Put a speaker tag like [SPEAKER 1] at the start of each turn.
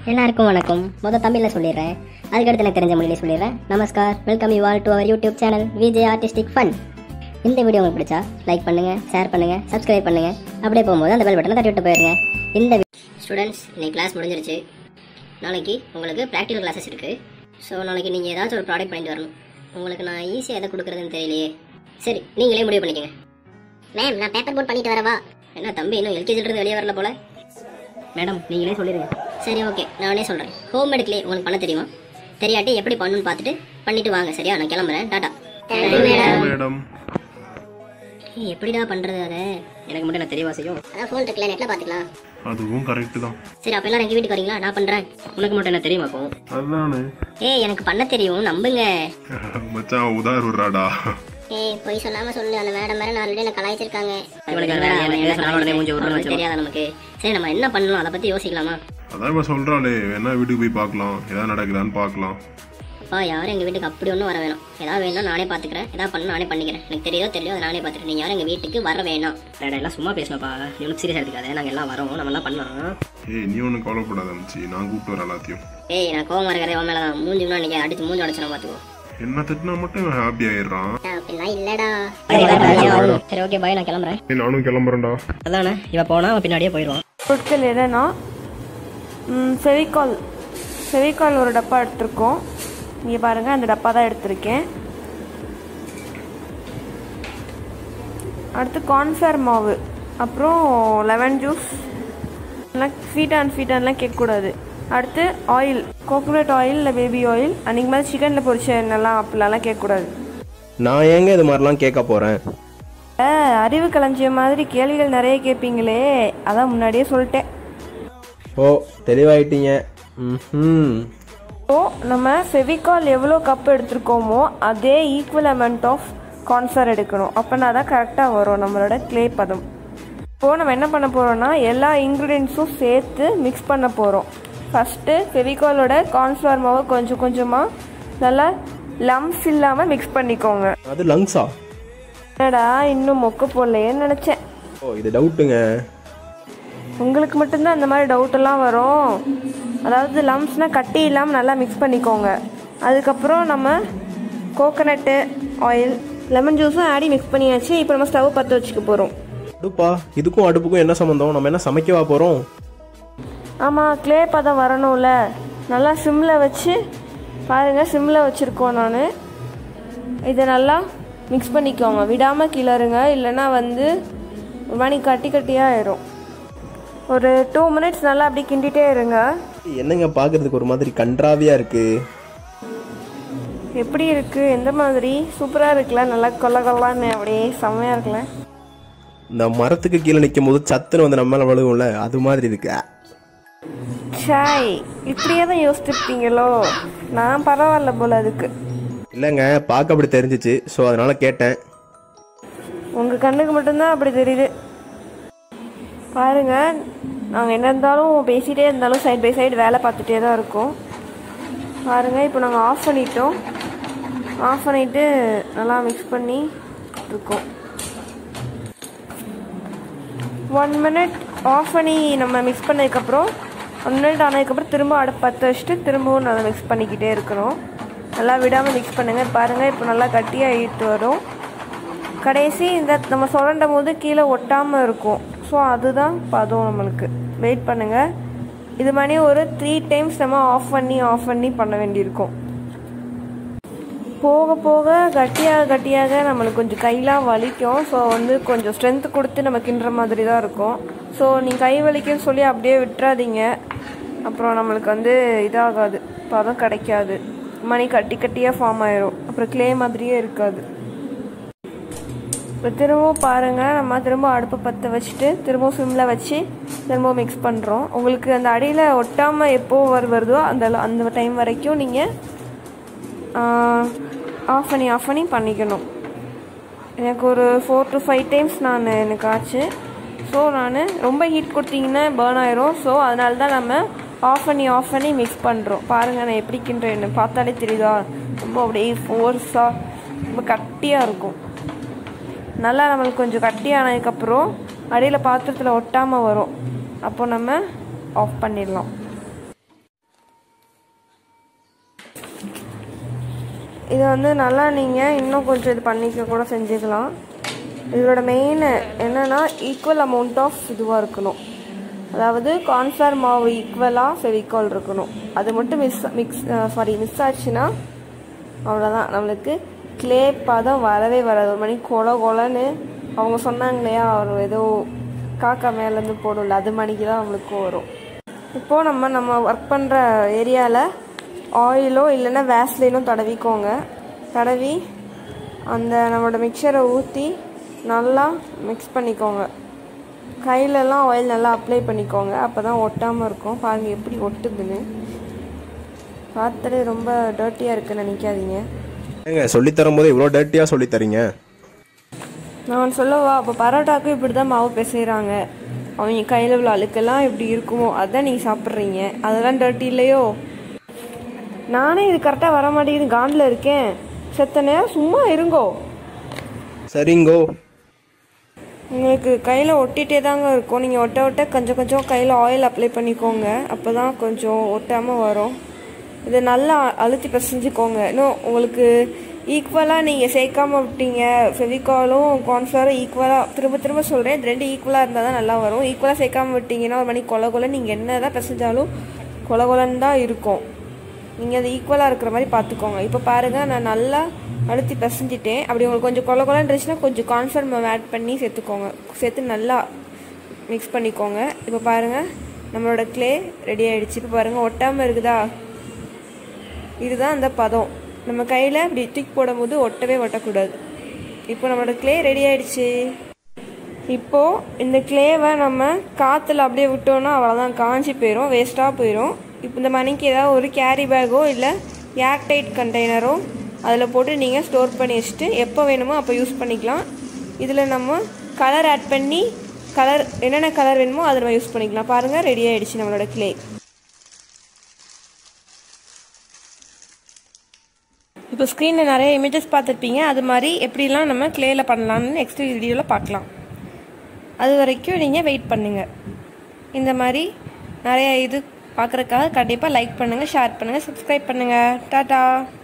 [SPEAKER 1] எல்லாருக்கும் வணக்கம் மொதல் தமிழில் சொல்லிடுறேன் அதுக்கடுத்து எனக்கு தெரிஞ்ச மொழியிலே சொல்லிடுறேன் namaskar welcome you all to our YouTube channel Vijay artistic fun இந்த வீடியோ உங்களுக்கு பிடிச்சா லைக் பண்ணுங்க ஷேர் பண்ணுங்க சப்ஸ்கிரைப் பண்ணுங்க அப்படியே போகும்போது அந்த பெல் பட்டனை தட்டி விட்டு போயிருங்க இந்த ஸ்டூடெண்ட்ஸ் இன்னைக்கு கிளாஸ் முடிஞ்சிருச்சு நாளைக்கு உங்களுக்கு ப்ராக்டிகல் கிளாஸஸ் இருக்குது ஸோ நாளைக்கு நீங்கள் ஏதாச்சும் ஒரு ப்ராடக்ட் பண்ணிட்டு வரணும் உங்களுக்கு நான் ஈஸியாக எதை கொடுக்குறதுன்னு தெரியலையே சரி நீங்களே முடிவு பண்ணிக்கங்க மேம் நான் பேப்பர் போட் பண்ணிட்டு வரவா என்ன தம்பி இன்னும் எல்கேஜில இருந்து வெளியே வரல போல மேடம் நீங்களே சொல்லிடுங்க சரி ஓகே நானே சொல்கிறேன் ஹோம் மேடுக்லே உங்களுக்கு பண்ண தெரியுமா தெரியாட்டி எப்படி பண்ணணும்னு பார்த்துட்டு பண்ணிட்டு வாங்க சரியா நான் கிளம்புறேன் டாடா
[SPEAKER 2] மேடம்
[SPEAKER 1] ஏய், எப்படிடா பண்ணுறது அதை எனக்கு மட்டும் நான் தெரியவா செய்யும் அதான் ஃபோன் இருக்குல்ல நெட்டில் பார்த்துக்கலாம்
[SPEAKER 2] அதுவும் கரெக்டு தான்
[SPEAKER 1] சரி அப்போ எல்லாரும் எங்கள் வீட்டுக்கு வரீங்களா நான் பண்ணுறேன் உனக்கு மட்டும் என்ன தெரியுமா அப்போ
[SPEAKER 2] அதுதானே
[SPEAKER 1] ஏய் எனக்கு பண்ண தெரியும் நம்புங்க
[SPEAKER 2] மச்சான் உதார் விடுறாடா
[SPEAKER 1] ஏய் பொய் சொல்லாம சொல்லு அந்த மேடம் மேல ஆல்ரெடி என்ன கலாய்ச்சிருக்காங்க தெரியாதா நமக்கு சரி நம்ம என்ன பண்ணலாம் அதை பத்தி யோசிக்கலாமா
[SPEAKER 2] அதான் இப்ப சொல்றாளே வேணா வீட்டுக்கு போய் பார்க்கலாம் ஏதாவது நடக்குதான்னு பார்க்கலாம்
[SPEAKER 1] அப்பா யாரும் எங்க வீட்டுக்கு அப்படி ஒன்றும் வர வேணாம் ஏதாவது வேணும் நானே பாத்துக்கிறேன் ஏதாவது பண்ண நானே பண்ணிக்கிறேன் எனக்கு தெரியுதோ தெரியும் அதை நானே பார்த்துக்கிறேன் நீங்க யாரும் எங்க வீட்டுக்கு வர வேணாம் எல்லாம் சும்மா பேசணும்ப்பா நீ ஒன்றும் சீரியஸ் எடுத்துக்காத நாங்க எல்லாம் வரோம் நம்ம எல்லாம் பண்ணலாம்
[SPEAKER 2] ஏய் நீ ஒன்றும் கவலைப்படாத மச்சி நான் கூப்பிட்டு வரேன் எல்லாத்தையும்
[SPEAKER 1] ஏய் நான் கோவம் இருக்கிறதே உன் மேலதான் மூஞ்சி முன்னாடி நீங்க அடிச்சு மூஞ்சி உடச்சு பாத்துக்கோ
[SPEAKER 2] என்ன திட்டினா மட்டும் இவன் ஹாப்பி ஆயிடுறான்
[SPEAKER 1] அப்படிலாம் இல்லடா சரி ஓகே பாய் நான் கிளம்புறேன்
[SPEAKER 2] ஏய் நானும் கிளம்புறேன்டா
[SPEAKER 1] அதானே இவ போனா அவன் பின்னாடியே போயிடுவான்
[SPEAKER 3] பொருட்கள் என்னன்னா ஃபெவிகால் ஃபெவிகால் ஒரு டப்பா எடுத்திருக்கோம் இங்கே பாருங்கள் அந்த டப்பா தான் எடுத்திருக்கேன் அடுத்து கார்ன்ஃப்ளவர் மாவு அப்புறம் லெமன் ஜூஸ் எல்லாம் ஸ்வீட் அண்ட் ஸ்வீட் அண்ட்லாம் கேட்கக்கூடாது அடுத்து ஆயில் கோகோனட் ஆயில் இல்லை பேபி ஆயில் அன்றைக்கி மாதிரி சிக்கனில் பொரிச்ச எண்ணெய்லாம் அப்படிலாம் கேட்கக்கூடாது
[SPEAKER 4] நான் ஏங்க இது மாதிரிலாம் கேட்க போகிறேன்
[SPEAKER 3] ஆ, அறிவு களஞ்சிய மாதிரி கேள்விகள் நிறைய கேட்பீங்களே அதான் முன்னாடியே சொல்லிட்டேன்
[SPEAKER 4] ஓ தெளிவாயிட்டீங்க ம்
[SPEAKER 3] ஸோ நம்ம ஃபெவிகால் எவ்வளோ கப் எடுத்திருக்கோமோ அதே ஈக்குவல் அமௌண்ட் ஆஃப் கான்ஃபர் எடுக்கணும் அப்போனா தான் கரெக்டாக வரும் நம்மளோட க்ளே பதம் இப்போது நம்ம என்ன பண்ண போகிறோம்னா எல்லா இன்க்ரீடியன்ஸும் சேர்த்து மிக்ஸ் பண்ண போகிறோம் ஃபஸ்ட்டு ஃபெவிகாலோட கார்ன்ஃப்ளவர் மாவை கொஞ்சம் கொஞ்சமாக நல்லா லம்ஸ் இல்லாமல் மிக்ஸ் பண்ணிக்கோங்க
[SPEAKER 4] அது லங்ஸா
[SPEAKER 3] என்னடா இன்னும் மொக்க போடலையேன்னு நினச்சேன்
[SPEAKER 4] ஓ இது டவுட்டுங்க
[SPEAKER 3] உங்களுக்கு மட்டும்தான் அந்த மாதிரி டவுட் எல்லாம் வரும் அதாவது லம்ஸ்னால் கட்டி இல்லாமல் நல்லா மிக்ஸ் பண்ணிக்கோங்க அதுக்கப்புறம் நம்ம கோகனட்டு ஆயில் லெமன் ஜூஸும் ஆடி மிக்ஸ் பண்ணியாச்சு இப்போ நம்ம ஸ்டவ் பற்ற வச்சுக்க போகிறோம்
[SPEAKER 4] அடுப்பா இதுக்கும் அடுப்புக்கும் என்ன சம்மந்தம் நம்ம என்ன சமைக்கவா போகிறோம்
[SPEAKER 3] ஆமாம் க்ளே பதம் வரணும்ல நல்லா சிம்மில் வச்சு பாருங்கள் சிம்மில் வச்சுருக்கோம் நான் இதை நல்லா மிக்ஸ் பண்ணிக்கோங்க விடாமல் கிளறுங்க இல்லைன்னா வந்து ஒரு மணி கட்டி கட்டியாக ஆயிரும் ஒரு டூ மினிட்ஸ் நல்லா அப்படி கிண்டிகிட்டே இருங்க
[SPEAKER 4] என்னங்க பார்க்கறதுக்கு ஒரு மாதிரி கன்றாவியாக இருக்குது
[SPEAKER 3] எப்படி இருக்கு எந்த மாதிரி சூப்பராக இருக்குல்ல நல்லா கொல்ல கொல்லான்னு அப்படியே செம்மையாக இருக்குல்ல
[SPEAKER 4] இந்த மரத்துக்கு கீழே நிற்கும் போது சத்துன்னு வந்து நம்ம மேலே விழுகும்ல அது மாதிரி இருக்கு
[SPEAKER 3] ஷாய் இப்படியே தான் யோசிச்சிருப்பீங்களோ நான் பரவாயில்ல போல அதுக்கு
[SPEAKER 4] இல்லைங்க பார்க்க அப்படி தெரிஞ்சிச்சு ஸோ அதனால கேட்டேன்
[SPEAKER 3] உங்கள் கண்ணுக்கு மட்டும்தான் அப்படி தெரியுது பாருங்க நாங்கள் என்ன இருந்தாலும் பேசிகிட்டே இருந்தாலும் சைடு பை சைடு வேலை பார்த்துட்டே தான் இருக்கோம் பாருங்க இப்போ நாங்கள் ஆஃப் பண்ணிட்டோம் ஆஃப் பண்ணிட்டு நல்லா மிக்ஸ் பண்ணி இருக்கோம் ஒன் மினிட் ஆஃப் பண்ணி நம்ம மிக்ஸ் பண்ணதுக்கப்புறம் ஒன் மினிட் ஆனதுக்கப்புறம் திரும்ப அடுப்பு பற்ற வச்சுட்டு திரும்பவும் நல்லா மிக்ஸ் பண்ணிக்கிட்டே இருக்கிறோம் நல்லா விடாமல் மிக்ஸ் பண்ணுங்கள் பாருங்கள் இப்போ நல்லா கட்டியாக இழுத்து வரும் கடைசி இந்த நம்ம சுரண்டும் போது கீழே ஒட்டாமல் இருக்கும் ஸோ அதுதான் பதம் நம்மளுக்கு வெயிட் பண்ணுங்கள் இது மாதிரி ஒரு த்ரீ டைம்ஸ் நம்ம ஆஃப் பண்ணி ஆஃப் பண்ணி பண்ண வேண்டியிருக்கும் போக போக கட்டியாக கட்டியாக நம்மளுக்கு கொஞ்சம் கையெலாம் வலிக்கும் ஸோ வந்து கொஞ்சம் ஸ்ட்ரென்த் கொடுத்து நம்ம கிண்டுற மாதிரி தான் இருக்கும் ஸோ நீங்கள் கை வலிக்குன்னு சொல்லி அப்படியே விட்டுறாதீங்க அப்புறம் நம்மளுக்கு வந்து இதாகாது பதம் கிடைக்காது மணி கட்டி கட்டியாக ஃபார்ம் ஆயிரும் அப்புறம் க்ளே மாதிரியே இருக்காது இப்போ திரும்பவும் பாருங்கள் நம்ம திரும்ப அடுப்பு பற்ற வச்சுட்டு திரும்பவும் சிம்மில் வச்சு திரும்பவும் மிக்ஸ் பண்ணுறோம் உங்களுக்கு அந்த அடியில் ஒட்டாமல் எப்போ வரு வருதோ அந்த அந்த டைம் வரைக்கும் நீங்கள் ஆஃப் பண்ணி ஆஃப் பண்ணி பண்ணிக்கணும் எனக்கு ஒரு ஃபோர் டு ஃபைவ் டைம்ஸ் நான் எனக்கு ஆச்சு ஸோ நான் ரொம்ப ஹீட் கொடுத்தீங்கன்னா பேர்ன் ஆயிரும் ஸோ அதனால தான் நம்ம ஆஃப் பண்ணி ஆஃப் பண்ணி மிக்ஸ் பண்ணுறோம் பாருங்கள் நான் எப்படி கிண்டுறேன்னு பார்த்தாலே தெரியுதா ரொம்ப அப்படியே ஃபோர்ஸாக ரொம்ப கட்டியாக இருக்கும் நல்லா நம்மளுக்கு கொஞ்சம் கட்டியானதுக்கப்புறம் அடியில் பாத்திரத்தில் ஒட்டாமல் வரும் அப்போ நம்ம ஆஃப் பண்ணிடலாம் இதை வந்து நல்லா நீங்கள் இன்னும் கொஞ்சம் இது பண்ணிக்க கூட செஞ்சுக்கலாம் இதோட மெயின் என்னென்னா ஈக்குவல் அமௌண்ட் ஆஃப் இதுவாக இருக்கணும் அதாவது கார்ன்ஃப்ளவர் மாவு ஈக்குவலாக ஃபெவிகால் இருக்கணும் அது மட்டும் மிஸ் மிக்ஸ் சாரி மிஸ் ஆச்சுன்னா அவ்வளோதான் நம்மளுக்கு க்ளே பதம் வரவே வராது ஒரு மணி கொல கொலன்னு அவங்க சொன்னாங்க இல்லையா அவர் ஏதோ காக்கா மேலேருந்து போடும்ல அது மணிக்கு தான் நம்மளுக்கு வரும் இப்போது நம்ம நம்ம ஒர்க் பண்ணுற ஏரியாவில் ஆயிலோ இல்லைன்னா வேஸ்லினோ தடவிக்கோங்க தடவி அந்த நம்மளோட மிக்சரை ஊற்றி நல்லா மிக்ஸ் பண்ணிக்கோங்க கையிலலாம் ஆயில் நல்லா அப்ளை பண்ணிக்கோங்க அப்போ தான் ஒட்டாமல் இருக்கும் பாருங்கள் எப்படி ஒட்டுதுன்னு பார்த்தாலே ரொம்ப டர்ட்டியாக இருக்குன்னு நினைக்காதீங்க
[SPEAKER 4] ஏங்க சொல்லித் தரும்போது இவ்வளோ டேட்டியாக சொல்லித் தரீங்க
[SPEAKER 3] நான் சொல்லவா அப்போ பரோட்டாக்கும் இப்படி தான் மாவு பிசைகிறாங்க அவங்க கையில் உள்ள அழுக்கெல்லாம் இப்படி இருக்குமோ அதான் நீங்கள் சாப்பிட்றீங்க அதெல்லாம் டர்ட்டி இல்லையோ நானே இது கரெக்டாக வர மாட்டேங்குது காண்டில் இருக்கேன் செத்த நேரம் சும்மா இருங்கோ
[SPEAKER 4] சரிங்கோ
[SPEAKER 3] உங்களுக்கு கையில் ஒட்டிகிட்டே தாங்க இருக்கும் நீங்கள் ஒட்ட ஒட்ட கொஞ்சம் கொஞ்சம் கையில் ஆயில் அப்ளை பண்ணிக்கோங்க அப்போ தான் கொஞ்சம் ஒட்டாமல் வரும் இதை நல்லா அழுத்தி பிசைஞ்சுக்கோங்க இன்னும் உங்களுக்கு ஈக்குவலாக நீங்கள் சேர்க்காம விட்டீங்க ஃபெவிகாலும் கார்ன்ஃப்ளவரும் ஈக்குவலாக திரும்ப திரும்ப சொல்கிறேன் இது ரெண்டு ஈக்குவலாக இருந்தால் தான் நல்லா வரும் ஈக்குவலாக சேர்க்காம விட்டீங்கன்னா ஒரு மணி கொல கொல நீங்கள் என்ன தான் பிசைஞ்சாலும் கொல கொலன்னு தான் இருக்கும் நீங்கள் அது ஈக்குவலாக இருக்கிற மாதிரி பார்த்துக்கோங்க இப்போ பாருங்கள் நான் நல்லா அழுத்தி பிசைஞ்சிட்டேன் அப்படி உங்களுக்கு கொஞ்சம் கொல கொலன்னு இருந்துச்சுன்னா கொஞ்சம் கார்ன்ஃப்ளவர் மாவு ஆட் பண்ணி சேர்த்துக்கோங்க சேர்த்து நல்லா மிக்ஸ் பண்ணிக்கோங்க இப்போ பாருங்கள் நம்மளோட க்ளே ரெடி ஆயிடுச்சு இப்போ பாருங்கள் ஒட்டாமல் இருக்குதா இதுதான் அந்த பதம் நம்ம கையில் இப்படி தூக்கி போடும்போது ஒட்டவே ஒட்டக்கூடாது இப்போ நம்மளோட க்ளே ரெடி ஆயிடுச்சு இப்போது இந்த க்ளேவை நம்ம காற்றுல அப்படியே விட்டோம்னா அவ்வளோதான் காஞ்சி போயிடும் வேஸ்ட்டாக போயிடும் இப்போ இந்த மணிக்கு ஏதாவது ஒரு கேரி பேக்கோ இல்லை ஏர்டைட் கண்டெய்னரோ அதில் போட்டு நீங்கள் ஸ்டோர் பண்ணி வச்சுட்டு எப்போ வேணுமோ அப்போ யூஸ் பண்ணிக்கலாம் இதில் நம்ம கலர் ஆட் பண்ணி கலர் என்னென்ன கலர் வேணுமோ அதை நம்ம யூஸ் பண்ணிக்கலாம் பாருங்கள் ரெடி ஆயிடுச்சு நம்மளோட க்ளே இப்போ ஸ்க்ரீனில் நிறைய இமேஜஸ் பார்த்துருப்பீங்க அது மாதிரி எப்படிலாம் நம்ம க்ளேயில் பண்ணலாம்னு நெக்ஸ்ட் வீடியோவில் பார்க்கலாம் அது வரைக்கும் நீங்கள் வெயிட் பண்ணுங்கள் இந்த மாதிரி நிறைய இது பார்க்குறக்காக கண்டிப்பாக லைக் பண்ணுங்கள் ஷேர் பண்ணுங்கள் சப்ஸ்கிரைப் பண்ணுங்கள் டாட்டா